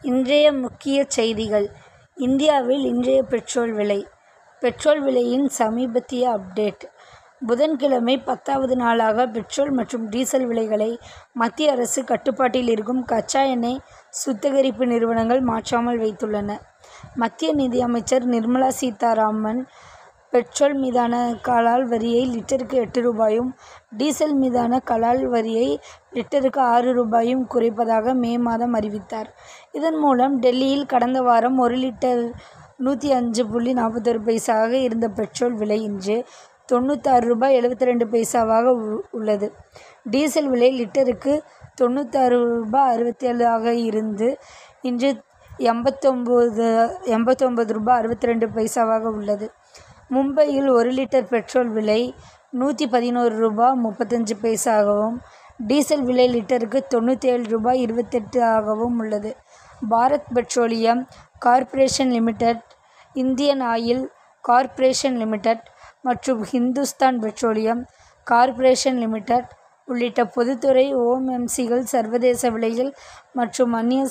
இன்றைய முக்கிய செய்திகள் இந்தியாவில் இன்றைய பெட்ரோல் விலை பெட்ரோல் விலையின் சமீபத்திய அப்டேட் புதன்கிழமை பத்தாவது நாளாக பெட்ரோல் மற்றும் டீசல் விலைகளை மத்திய அரசு கட்டுப்பாட்டில் இருக்கும் கச்சா எண்ணெய் சுத்திகரிப்பு நிறுவனங்கள் மாற்றாமல் வைத்துள்ளன. மத்திய நிதியமைச்சர் நிர்மலா சீதாராமன் பெட்ரோல் மீதான கலால் வரியை லிட்டருக்கு எட்டு ரூபாயும் டீசல் மீதான கலால் வரியை லிட்டருக்கு ஆறு ரூபாயும் குறைப்பதாக மே மாதம் அறிவித்தார். இதன் மூலம் டெல்லியில் கடந்த வாரம் ஒரு லிட்டர் நூற்று ஐந்து புள்ளி நாற்பத்தொரு பைசாவாக இருந்த பெட்ரோல் விலை இன்று தொண்ணூற்றாறு ரூபாய் எழுபத்திரண்டு பைசாவாக உள்ளது. டீசல் விலை லிட்டருக்கு தொண்ணூற்றாறு ரூபாய் அறுபத்தேழு ஆக இருந்து இன்று எண்பத்தொன்பது ரூபாய் அறுபத்திரண்டு பைசாவாக உள்ளது. மும்பையில் ஒரு லிட்டர் பெட்ரோல் விலை நூற்று பதினொரு ரூபாய் முப்பத்தஞ்சு பைசாவாகவும் டீசல் விலை லிட்டருக்கு தொண்ணூற்றேழு ரூபாய் இருபத்தெட்டு ஆகவும் உள்ளது. Bharat petroleum corporation limited Indian oil corporation limited மற்றும் ஹிந்துஸ்தான் பெட்ரோலியம் கார்ப்பரேஷன் லிமிடெட் உள்ளிட்ட பொதுத்துறை ஓ. எம். சி.கள் சர்வதேச விலைகள் மற்றும் அந்நிய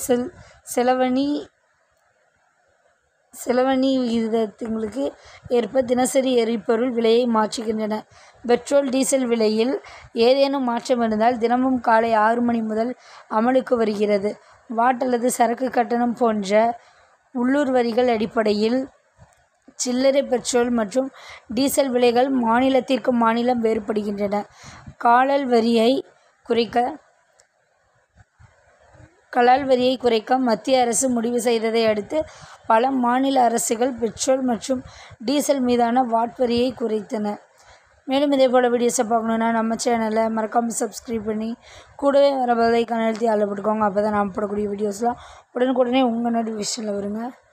செலாவணி விகிதங்களுக்கு ஏற்ப தினசரி எரிபொருள் விலையை மாற்றுகின்றன. பெட்ரோல் டீசல் விலையில் ஏதேனும் மாற்றம் இருந்தால் தினமும் காலை ஆறு மணி முதல் அமலுக்கு வருகிறது. வாட் அல்லது சரக்கு கட்டணம் போன்ற உள்ளூர் வரிகள் அடிப்படையில் சில்லறை பெட்ரோல் மற்றும் டீசல் விலைகள் மாநிலத்திற்கு மாநிலம் வேறுபடுகின்றன. கலால் வரியை குறைக்க மத்திய அரசு முடிவு செய்ததை அடுத்து பல மாநில அரசுகள் பெட்ரோல் மற்றும் டீசல் மீதான வாட் வரியை குறைத்தன. மேலும் இதேபோல வீடியோஸை பார்க்கணும்னா நம்ம சேனலை மறக்காம சப்ஸ்கிரைப் பண்ணி கூடவே வர பெல் ஐகானை அழுத்தி ஆல்ல போட்டுக்கோங்க. அப்பதான் நான் போடக்கூடிய வீடியோஸ்லாம் உடனுக்குடனே உங்க நோட்டிபிகேஷன்ல வருங்க.